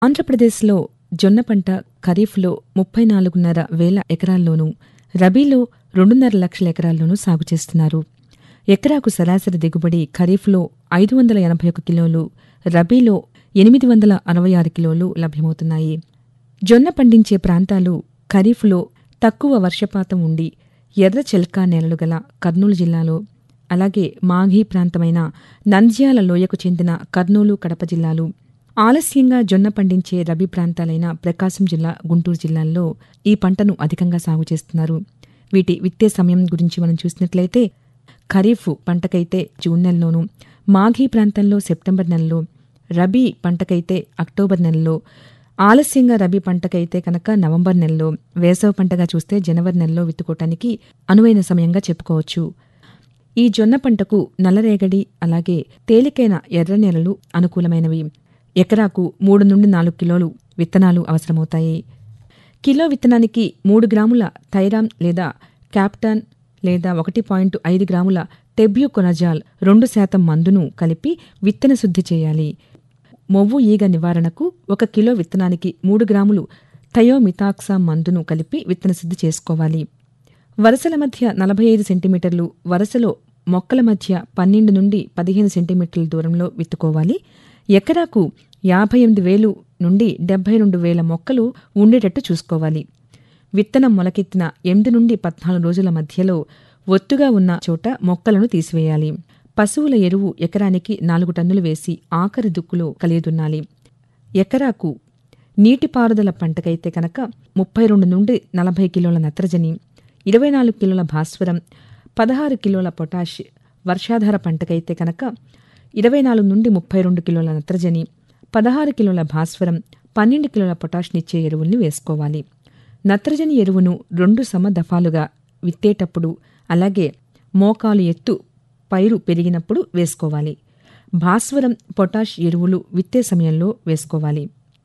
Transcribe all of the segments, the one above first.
ఆంధ్రప్రదేశ్లో జొన్న పంట ఖరీఫ్లో ముప్పై నాలుగున్నర వేల ఎకరాల్లోనూ రబీలో రెండున్నర లక్షల ఎకరాల్లోనూ సాగు చేస్తున్నారు ఎకరాకు సరాసరి దిగుబడి ఖరీఫ్లో ఐదు వందల ఎనభై ఒక కిలోలు రబీలో ఎనిమిది వందల అరవై ఆరు కిలోలు లభ్యమవుతున్నాయి జొన్న పండించే ప్రాంతాలు ఖరీఫ్లో తక్కువ వర్షపాతం ఉండి ఎర్ర చెల్కా నేలలు గల కర్నూలు జిల్లాలో అలాగే మాఘీ ప్రాంతమైన నంద్యాల లోయకు చెందిన కర్నూలు కడప జిల్లాలు ఆలస్యంగా జొన్న పండించే రబీ ప్రాంతాలైన ప్రకాశం జిల్లా గుంటూరు జిల్లాల్లో ఈ పంటను అధికంగా సాగు చేస్తున్నారు వీటి విత్తే సమయం గురించి మనం చూసినట్లయితే ఖరీఫ్ పంటకైతే జూన్ నెలలోనూ మాఘీ ప్రాంతంలో సెప్టెంబర్ నెలలో రబీ పంటకైతే అక్టోబర్ నెలలో ఆలస్యంగా రబీ పంటకైతే కనుక నవంబర్ నెలలో వేసవ పంటగా చూస్తే జనవరి నెలలో విత్తుకోవటానికి అనువైన సమయంగా చెప్పుకోవచ్చు ఈ జొన్న పంటకు నల్లరేగడి అలాగే తేలికైన ఎర్ర నేలలు అనుకూలమైనవి ఎకరాకు మూడు నుండి నాలుగు కిలోలు విత్తనాలు అవసరమవుతాయి కిలో విత్తనానికి మూడు గ్రాముల థైరామ్ లేదా క్యాప్టాన్ లేదా ఒకటి పాయింట్ ఐదు గ్రాముల టెబ్యూకొనజాల్ రెండు శాతం మందును కలిపి విత్తన శుద్ధి చేయాలి మొవ్వు ఈగ నివారణకు ఒక కిలో విత్తనానికి మూడు గ్రాములు థయోమితాక్సా మందును కలిపి విత్తన శుద్ధి చేసుకోవాలి వరుసల మధ్య నలభై ఐదు సెంటీమీటర్లు వరుసలో మొక్కల మధ్య పన్నెండు నుండి పదిహేను సెంటీమీటర్ల దూరంలో విత్తుకోవాలి ఎకరాకు యాభై ఎనిమిది వేలు నుండి డెబ్బై రెండు వేల మొక్కలు ఉండేటట్టు చూసుకోవాలి విత్తనం మొలకెత్తిన ఎనిమిది నుండి పద్నాలుగు రోజుల మధ్యలో ఒత్తుగా ఉన్న చోట మొక్కలను తీసివేయాలి పశువుల ఎరువు ఎకరానికి నాలుగు టన్నులు వేసి ఆఖరి దుక్కులో కలియదున్నాలి ఎకరాకు నీటిపారుదల పంటకైతే కనుక ముప్పై రెండు నుండి నలభై కిలోల నత్రజని ఇరవై నాలుగు కిలోల భాస్వరం పదహారు కిలోల పొటాష్ వర్షాధార పంటకైతే కనుక ఇరవై నాలుగు నుండి ముప్పై రెండు కిలోల నత్రజని పదహారు కిలోల భాస్వరం పన్నెండు కిలోల పొటాష్నిచ్చే ఎరువుల్ని వేసుకోవాలి నత్రజని ఎరువును రెండు సమ దఫాలుగా విత్తేటప్పుడు అలాగే మోకాలు ఎత్తు పైరు పెరిగినప్పుడు వేసుకోవాలి భాస్వరం పొటాష్ ఎరువులు విత్తే సమయంలో వేసుకోవాలి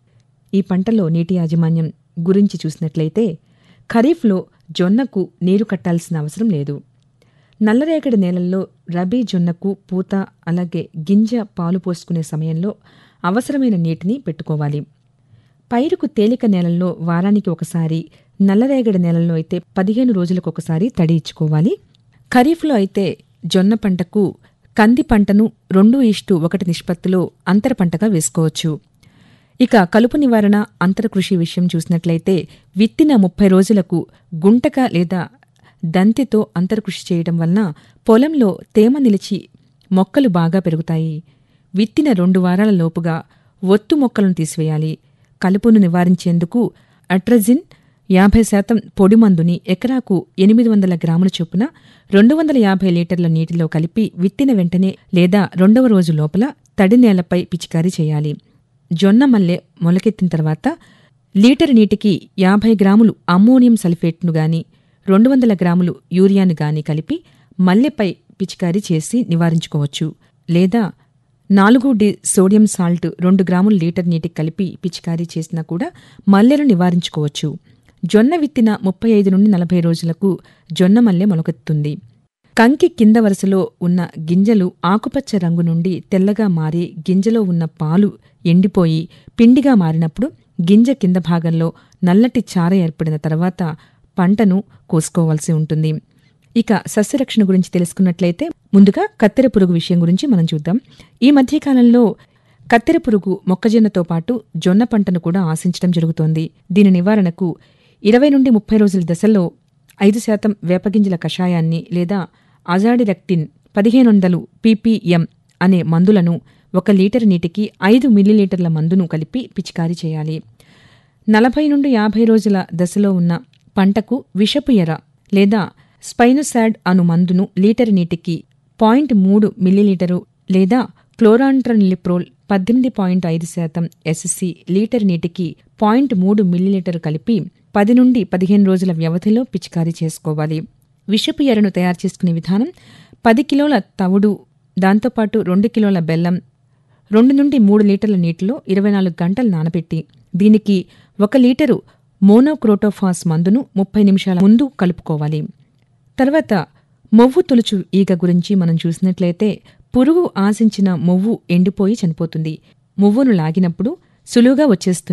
ఈ పంటలో నీటి యాజమాన్యం గురించి చూసినట్లయితే ఖరీఫ్లో జొన్నకు నీరు కట్టాల్సిన అవసరం లేదు నల్లరేగడి నేలల్లో రబీ జొన్నకు పూత అలాగే గింజ పాలు పోసుకునే సమయంలో అవసరమైన నీటిని పెట్టుకోవాలి పైరుకు తేలిక నేలల్లో వారానికి ఒకసారి నల్లరేగడి నేలల్లో అయితే పదిహేను రోజులకు ఒకసారి తడి ఇచ్చుకోవాలి ఖరీఫ్లో అయితే జొన్న పంటకు కంది పంటను రెండు ఇష్టు ఒకటి నిష్పత్తిలో అంతర పంటగా వేసుకోవచ్చు ఇక కలుపు నివారణ అంతర కృషి విషయం చూసినట్లయితే విత్తిన ముప్పై రోజులకు గుంటక లేదా దంతితో అంతర్కృషి చేయడం వలన పొలంలో తేమ నిలిచి మొక్కలు బాగా పెరుగుతాయి విత్తిన రెండు వారాల లోపుగా ఒత్తు మొక్కలను తీసివేయాలి కలుపును నివారించేందుకు అట్రజిన్ యాభై శాతం పొడి మందుని ఎకరాకు ఎనిమిది వందల గ్రాముల చొప్పున రెండు వందల యాభై లీటర్ల నీటిలో కలిపి విత్తిన వెంటనే లేదా రెండవ రోజు లోపల తడి నేలపై పిచికారీ చేయాలి జొన్న మల్లె మొలకెత్తిన తర్వాత లీటర్ నీటికి యాభై గ్రాములు అమ్మోనియం సల్ఫేట్ను గాని రెండు వందల గ్రాములు యూరియాను గాని కలిపి మల్లెపై పిచికారీ చేసి నివారించుకోవచ్చు లేదా నాలుగు డి సోడియం సాల్ట్ రెండు గ్రాములు లీటర్ నీటికి కలిపి పిచికారీ చేసినా కూడా మల్లెను నివారించుకోవచ్చు జొన్న విత్తిన ముప్పై ఐదు నుండి నలభై రోజులకు జొన్న మల్లె మొలకెత్తుంది కంకి కింద వరుసలో ఉన్న గింజలు ఆకుపచ్చ రంగు నుండి తెల్లగా మారి గింజలో ఉన్న పాలు ఎండిపోయి పిండిగా మారినప్పుడు గింజ కింద భాగంలో నల్లటి చార ఏర్పడిన తర్వాత పంటను కోసుకోవాల్సి ఉంటుంది ఇక సస్యరక్షణ గురించి తెలుసుకున్నట్లయితే ముందుగా కత్తెర పురుగు విషయం గురించి మనం చూద్దాం ఈ మధ్యకాలంలో కత్తెర పురుగు మొక్కజొన్నతో పాటు జొన్న పంటను కూడా ఆశించడం జరుగుతోంది దీని నివారణకు ఇరవై నుండి ముప్పై రోజుల దశల్లో ఐదు శాతం వేపగింజల కషాయాన్ని లేదా అజాడిరెక్టిన్ పదిహేను వందలు పీపీఎం అనే మందులను ఒక లీటర్ నీటికి ఐదు మిల్లీలీటర్ల మందును కలిపి పిచికారీ చేయాలి నలభై నుండి యాభై రోజుల దశలో ఉన్న పంటకు విషపు ఎర లేదా స్పైనోసాడ్ అను మందును లీటర్ నీటికి పాయింట్ మూడు మిల్లీలీటరు లేదా క్లోరాంట్రనిలిప్రోల్ పద్దెనిమిది పాయింట్ ఐదు శాతం ఎస్సి లీటర్ నీటికి పాయింట్ మూడు మిల్లీలీటర్ కలిపి పది నుండి పదిహేను రోజుల వ్యవధిలో పిచికారీ చేసుకోవాలి విషపు ఎరను తయారు చేసుకునే విధానం పది కిలోల తవుడు దాంతోపాటు రెండు కిలోల బెల్లం రెండు నుండి మూడు లీటర్ల నీటిలో ఇరవై నాలుగు గంటలు నానబెట్టి దీనికి ఒక లీటరు మోనోక్రోటోఫాస్ మందును ముప్పై నిమిషాల ముందు కలుపుకోవాలి తర్వాత మొవ్వు తొలుచు ఈగ గురించి మనం చూసినట్లయితే పురుగు ఆశించిన మొవ్వు ఎండిపోయి చనిపోతుంది మొవ్వును లాగినప్పుడు సులువుగా వచ్చేస్తుంది